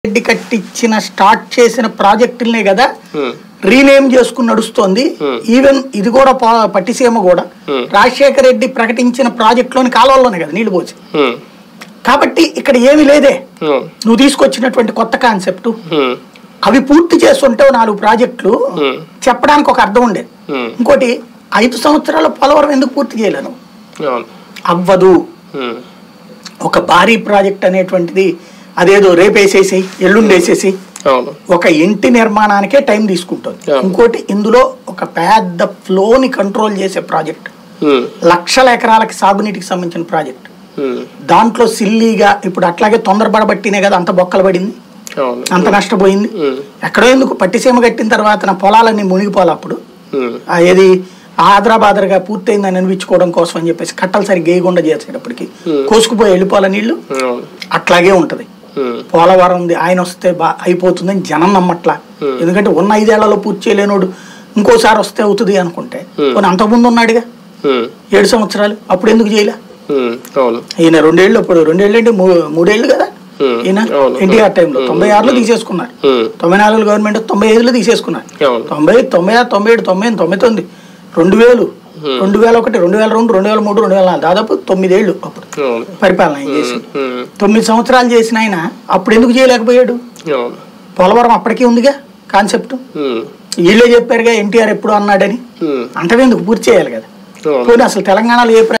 రెడ్డి కట్టించిన స్టార్ట్ చేసిన ప్రాజెక్టులనే కదా ఉమ్, రీనేమ్ చేసుకుని నడుస్తోంది Hmm. ఈవెన్ ఇది కూడా పా- పట్టిసీమ కూడా Hmm. రాజశేఖర రెడ్డి ప్రకటించిన ప్రాజెక్టులోని కాలువల్లోనే కదా నీళ్లు పోసి ఉమ్, కాబట్టి ఇక్కడ ఏమీ లేదే ఉమ్, నువ్వు తీసుకొచ్చినటువంటి కొత్త కాన్సెప్ట్ ఉమ్, అవి పూర్తి చేస్తుంటే ఓ నాలుగు ప్రాజెక్టులు Hmm. చెప్పడానికి ఒక అర్థం ఉండేది ఉమ్, ఇంకోటి ఐదు సంవత్సరాల పోలవరం ఎందుకు పూర్తి చేయలేను అవును అవ్వదు ఉమ్, ఒక భారీ ప్రాజెక్ట్ అనేటువంటిది అదేదో రేపేసేసి ఎల్లుండేసేసి అవును ఒక ఇంటి నిర్మాణానికే టైం తీసుకుంటుంది Yeah. ఇంకోటి ఇందులో ఒక పెద్ద ఫ్లోని కంట్రోల్ చేసే ప్రాజెక్ట్ ఉమ్, లక్షల ఎకరాలకి సాగునీటికి సంబంధించిన ప్రాజెక్ట్ ఉమ్, దాంట్లో సిల్లీగా ఇప్పుడు అట్లాగే తొందరపడబట్టినే కదా అంత బొక్కలు పడింది అవును అంత నష్టపోయింది ఉమ్, ఎక్కడో ఎందుకు పట్టిసీమ కట్టిన తర్వాత నా పొలాలన్నీ మునిగిపోలే అప్పుడు ఉమ్, ఆ ఏది ఆదరాబాదరగా పూర్తయిందని అనిపించుకోవడం కోసం అని చెప్పేసి కట్టలు సరి గేయకుండా చేసేటప్పటికి Hmm. కోసుకుపోయి వెళ్ళిపోలే నీళ్లు అవును అట్లాగే ఉంటది ఉమ్, పోలవరం ఉంది ఆయన వస్తే బా అయిపోతుందని జనం నమ్మట్లా Hmm. ఎందుకంటే ఉన్న ఐదేళ్లలో పూర్తి చేయలేనోడు ఇంకోసారి వస్తే అవుతుంది అనుకుంటే Hmm. కొన్ని అంతకుముందు ఉన్నాడుగా ఉమ్, ఏడు సంవత్సరాలు అప్పుడు ఎందుకు చేయలే ఉమ్, అవును ఈయన రెండేళ్ళు అప్పుడు రెండేళ్ళు అంటే మూ- మూడేళ్ళు కదా Hmm. ఈయన అవును. ఎన్టీఆర్ టైంలో Hmm. తొంభై ఆరులో తీసేసుకున్నారు ఉమ్, తొంభై నాలుగు గవర్నమెంట్ తొంభై ఐదులో తీసేసుకున్నారు అవును తొంభై తొంభై ఆరు తొంభై ఏడు తొంభై ఎనిమిది తొంభై తొమ్మిది రెండు వేలు Hmm. రెండు వేల ఒకటి రెండు వేల రెండు రెండు వేల మూడు రెండు వేల నాలుగు దాదాపు తొమ్మిదేళ్ళు అప్పుడు అవును పరిపాలన ఆయన చేసి ఉమ్, తొమ్మిది సంవత్సరాలు చేసిన ఆయన అప్పుడు ఎందుకు చేయలేకపోయాడు అవును పోలవరం అప్పటికే ఉందిగా కాన్సెప్ట్ ఉమ్, వీళ్ళే చెప్పారుగా ఎన్టీఆర్ ఎప్పుడు అన్నాడని ఉమ్, అంతవెందుకు పూర్తి చేయాలి కదా అవును పోనీ అసలు తెలంగాణలో ఏ ప్ర-